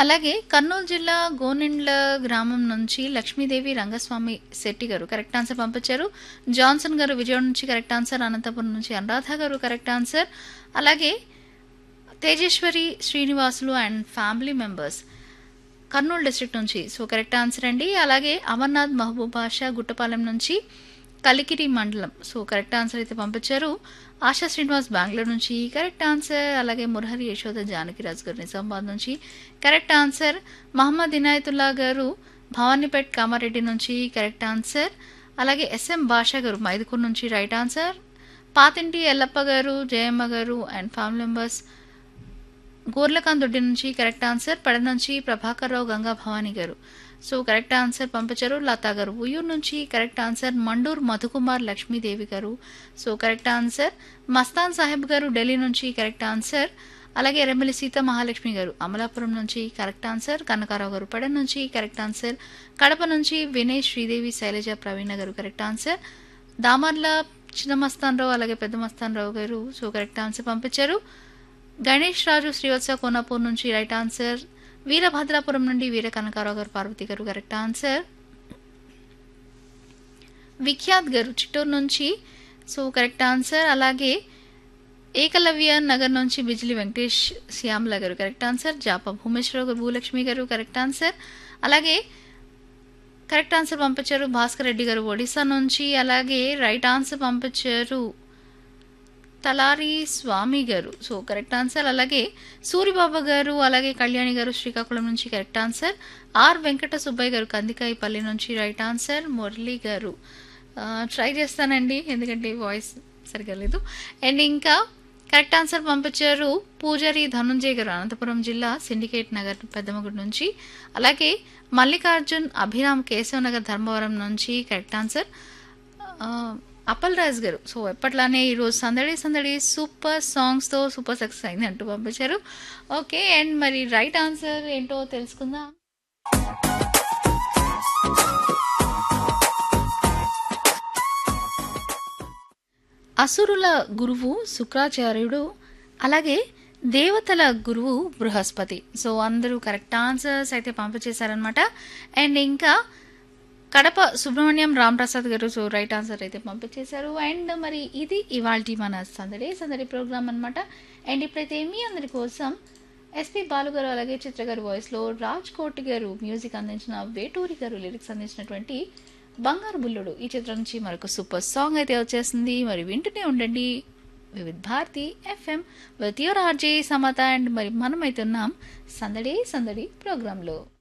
అలాగే కర్నూలు జిల్లా గోనెండ్ల గ్రామం నుంచి లక్ష్మీదేవి రంగస్వామి శెట్టి గారు కరెక్ట్ ఆన్సర్ పంపించారు జాన్సన్ గారు విజయవాడ నుంచి కరెక్ట్ ఆన్సర్ అనంతపురం నుంచి అనురాధ గారు కరెక్ట్ ఆన్సర్ అలాగే Tejeswari Srinivasulu and family members Kurnool district నుంచి సో కరెక్ట్ ఆన్సర్ అండి అలాగే అమర్నాథ్ మహబూబ్ బాషా గుట్టపాలెం నుంచి కలికిరి మండలం సో కరెక్ట్ ఆన్సర్ అయితే పంపించారు ఆశా శ్రీనివాస్ బెంగళూరు నుంచి కరెక్ట్ ఆన్సర్ అలాగే మురహరి యశోద జానకిరాజ్ గారు నిజామాబాద్ నుంచి కరెక్ట్ ఆన్సర్ మహమ్మద్ ఇనాయతుల్లా గారు భవానీపేట్ కామారెడ్డి నుంచి కరెక్ట్ ఆన్సర్ అలాగే ఎస్ఎం భాషా గారు మైదుకూరు నుంచి రైట్ ఆన్సర్ పాతింటి ఎల్లప్ప గారు జయమ్మ గారు అండ్ ఫ్యామిలీ మెంబర్స్ గోర్లకాంత్ దొడ్డి నుంచి కరెక్ట్ ఆన్సర్ పడ నుంచి ప్రభాకర్ రావు గంగా భవానీ గారు సో కరెక్ట్ ఆన్సర్ పంపించారు లతా గారు ఉయ్యూరు నుంచి కరెక్ట్ ఆన్సర్ మండూర్ మధుకుమార్ లక్ష్మీదేవి గారు so correct answer Mastan Saheb గారు ఢిల్లీ నుంచి కరెక్ట్ ఆన్సర్ అలాగే ఎర్రమల్లి సీత మహాలక్ష్మి గారు అమలాపురం నుంచి కరెక్ట్ ఆన్సర్ కనకారావు గారు పడ నుంచి కరెక్ట్ ఆన్సర్ కడప నుంచి వినయ్ శ్రీదేవి శైలజ ప్రవీణ గారు కరెక్ట్ ఆన్సర్ దామర్ల చిన్న మస్తాన్ రావు అలాగే పెద్ద మస్తాన్ రావు గారు సో కరెక్ట్ ఆన్సర్ పంపించారు గణేష్ రాజు శ్రీవత్స కోనాపూర్ నుంచి రైట్ ఆన్సర్ వీరభద్రాపురం నుండి వీర కనకారావు గారు పార్వతి గారు కరెక్ట్ ఆన్సర్ విఖ్యాత్ గారు చిత్తూరు నుంచి సో కరెక్ట్ ఆన్సర్ అలాగే ఏకలవ్య నగర్ నుంచి బిజిలి వెంకటేష్ శ్యామల గారు కరెక్ట్ ఆన్సర్ జాప భూమేశ్వరరావు గారు భూలక్ష్మి గారు కరెక్ట్ ఆన్సర్ అలాగే కరెక్ట్ ఆన్సర్ పంపించారు భాస్కర్ రెడ్డి గారు ఒడిశా నుంచి అలాగే రైట్ ఆన్సర్ పంపించారు తలారి స్వామి గారు సో కరెక్ట్ ఆన్సర్ అలాగే సూరిబాబా గారు అలాగే కళ్యాణి గారు శ్రీకాకుళం నుంచి correct answer R Venkata Subbaiah గారు కందికాయపల్లి నుంచి రైట్ ఆన్సర్ మురళి గారు ఆ, ట్రై చేస్తానండి ఎందుకంటే వాయిస్ సరిగా లేదు అండ్ ఇంకా కరెక్ట్ ఆన్సర్ పంపించారు పూజారి ధనుంజయ్ గారు అనంతపురం జిల్లా సిండికేట్ నగర్ పెద్దమగుడి నుంచి అలాగే మల్లికార్జున్ అభిరామ్ కేశవ్ నగర్ ధర్మవరం నుంచి కరెక్ట్ ఆన్సర్ ఆ, అప్పల్ రాజ్ గారు సో ఎప్పట్లానే ఈరోజు సందడి సందడి సూపర్ సాంగ్స్తో సూపర్ సక్సెస్ అయింది అంటూ పంపించారు ఓకే అండ్ మరి రైట్ ఆన్సర్ ఏంటో తెలుసుకుందాం అసురుల గురువు శుక్రాచార్యుడు అలాగే దేవతల గురువు బృహస్పతి సో అందరూ కరెక్ట్ ఆన్సర్స్ అయితే పంపించేశారనమాట అండ్ ఇంకా కడప సుబ్రహ్మణ్యం రామప్రసాద్ గారు సో రైట్ ఆన్సర్ అయితే పంపించేశారు అండ్ మరి ఇది ఇవాళ మన సందడి సందడి ప్రోగ్రామ్ అనమాట అండ్ ఇప్పుడైతే మీ అందరి కోసం ఎస్పి బాలు గారు అలాగే చిత్ర గారు వాయిస్లో రాజ్ కోటి గారు మ్యూజిక్ అందించిన వేటూరి గారు లిరిక్స్ అందించినటువంటి బంగారు బుల్లుడు ఈ చిత్రం నుంచి మరొక సూపర్ సాంగ్ అయితే వచ్చేసింది మరి వింటూనే ఉండండి Vividh Bharati FM with your RJ Samatha and మరి మనమైతే ఉన్నాం సందడి సందడి ప్రోగ్రాంలో